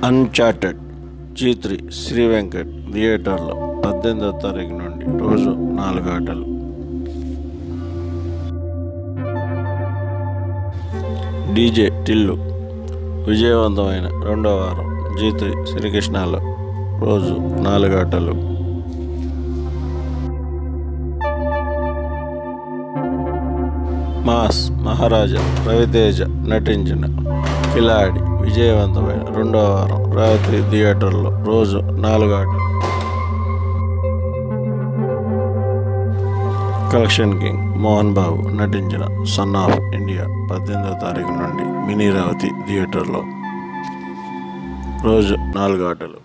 Uncharted G three Sri Venkat థియేటర్లో పద్దెనిమిదో తారీఖు నుండి రోజు నాలుగు ఆటలు డీజే టిల్లు విజయవంతమైన రెండో వారం జీ త్రీ శ్రీకృష్ణలో రోజు నాలుగు ఆటలు మాస్ మహారాజా రవితేజ నటించిన కిలాడి విజయవంతమైన రెండో వారం రాత్రి థియేటర్లో రోజు నాలుగు ఆటలు కలెక్షన్ కింగ్ మోహన్ బాబు నటించిన సన్ ఆఫ్ ఇండియా పద్దెనిమిదో తారీఖు నుండి మినీ రావతి థియేటర్లో రోజు నాలుగు ఆటలు